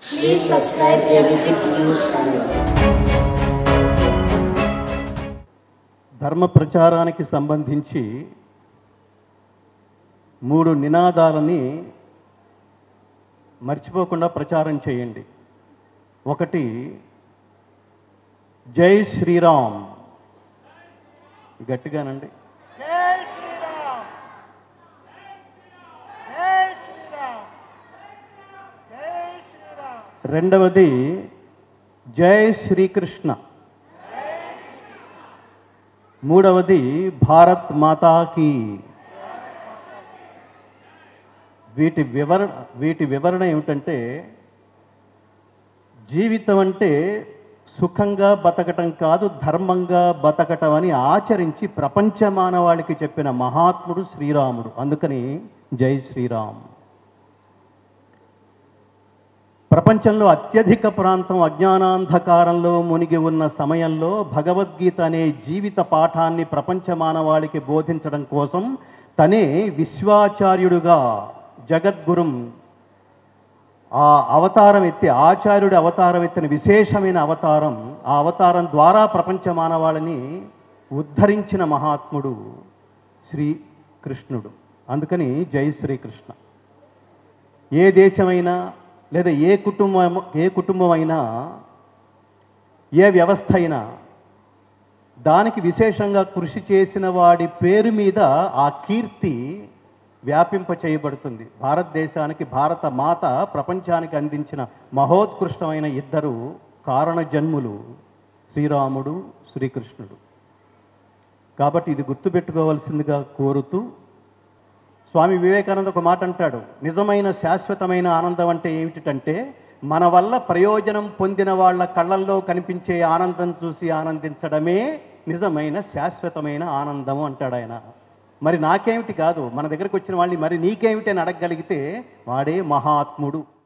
Please subscribe AB6 News channel. ధర్మ ప్రచారానికి సంబంధించి మూడు నినాదాలని మర్చిపోకుండా ప్రచారం చేయండి ఒకటి జై శ్రీరామ్ గట్టిగానండి జై శ్రీరామ్ జై శ్రీరామ్ జై శ్రీరామ్ రెండవది జై శ్రీకృష్ణ మూడవది భారత్ మాతాకి వీటి వివరణ వీటి వివరణ ఏమిటంటే జీవితం అంటే సుఖంగా బతకటం కాదు ధర్మంగా బతకటం అని ఆచరించి ప్రపంచ మానవాళికి చెప్పిన మహాత్ముడు శ్రీరాముడు అందుకని జై శ్రీరామ్ ప్రపంచంలో అత్యధిక ప్రాంతం అజ్ఞానాంధకారంలో మునిగి ఉన్న సమయంలో భగవద్గీత అనే జీవిత పాఠాన్ని ప్రపంచ మానవాళికి బోధించడం కోసం తనే విశ్వాచార్యుడుగా జగద్గురుం ఆ అవతారం ఎత్తి ఆచార్యుడి అవతారం ఎత్తిన విశేషమైన అవతారం ఆ అవతారం ద్వారా ప్రపంచ మానవాళిని ఉద్ధరించిన మహాత్ముడు శ్రీకృష్ణుడు అందుకని జై శ్రీకృష్ణ ఏ దేశమైనా లేదా ఏ కుటుంబం ఏ కుటుంబం అయినా ఏ వ్యవస్థ అయినా దానికి విశేషంగా కృషి చేసిన వాడి పేరు మీద ఆ కీర్తి వ్యాపింప చేయబడుతుంది భారతదేశానికి భారత మాత ప్రపంచానికి అందించిన మహోత్కృష్టమైన ఇద్దరు కారణ జన్ములు శ్రీరాముడు శ్రీకృష్ణుడు కాబట్టి ఇది గుర్తుపెట్టుకోవాల్సిందిగా కోరుతూ స్వామి వివేకానంద ఒక మాట అంటాడు నిజమైన శాశ్వతమైన ఆనందం అంటే ఏమిటంటే మన వల్ల ప్రయోజనం పొందిన వాళ్ళ కళ్ళల్లో కనిపించే ఆనందం చూసి ఆనందించడమే నిజమైన శాశ్వతమైన ఆనందము అంటాడు ఆయన మరి నాకేమిటి కాదు మన దగ్గరకు వచ్చిన వాళ్ళని మరి నీకేమిటి అని అడగగలిగితే వాడే మహాత్ముడు